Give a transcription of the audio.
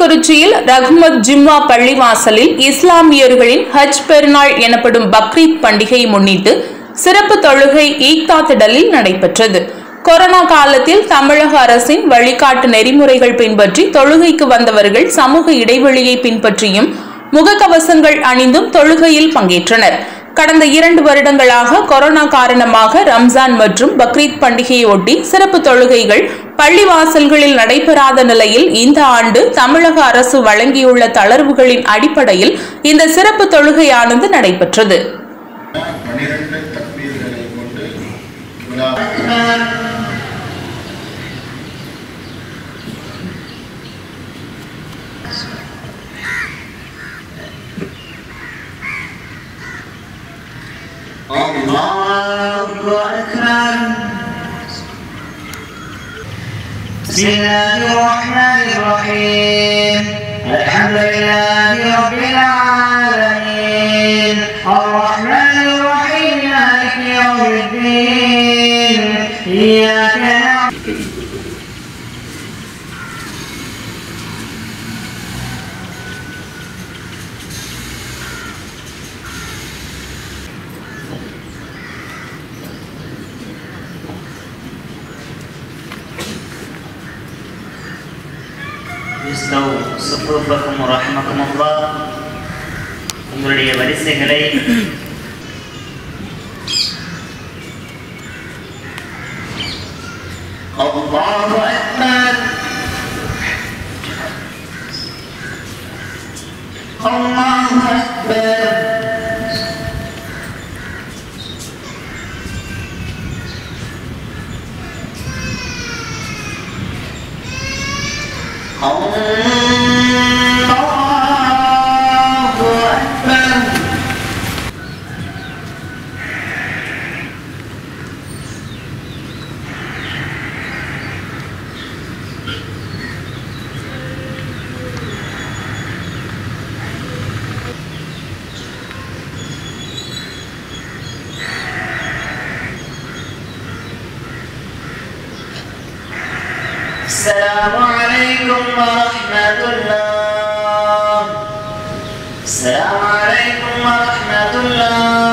கள்ளக்குறிச்சியில் ரஹ்மத் ஜிம்மா பள்ளிவாசலில் இஸ்லாமியர்களின் ஹஜ் பெருநாள் எனப்படும் பக்ரீத் பண்டிகையை முன்னிட்டு சிறப்பு தொழுகை ஈக்தா திடலில் நடைபெற்றது கொரோனா காலத்தில் தமிழக அரசின் வழிகாட்டு நெறிமுறைகள் பின்பற்றி தொழுகைக்கு வந்தவர்கள் சமூக இடைவெளியை பின்பற்றியும் முகக்கவசங்கள் அணிந்தும் தொழுகையில் பங்கேற்றனர் கடந்த இரண்டு வருடங்களாக கொரோனா காரணமாக ரம்ஜான் மற்றும் பக்ரீத் பண்டிகையை ஒட்டி சிறப்பு தொழுகைகள் பள்ளிவாசல்களில் நடைபெறாத நிலையில் இந்த ஆண்டு தமிழக அரசு வழங்கியுள்ள தளர்வுகளின் அடிப்படையில் இந்த சிறப்பு தொழுகையானது நடைபெற்றது பனிரெண்டு தக்பீர்களை கொண்டு விழா الله أكبر بسم الله الرحمن الرحيم الحمد لله رب العالمين الرحمن الرحيم مالك يوم الدين إياك نعبد இஸ்லவு சுஃபூஃபக்கும் ரஹ்மக்கும் அல்லாஹ் உங்களுடைய வரிசைகளை الله أكبر الله أكبر الله أكبر السلام عليكم ورحمة الله السلام عليكم ورحمة الله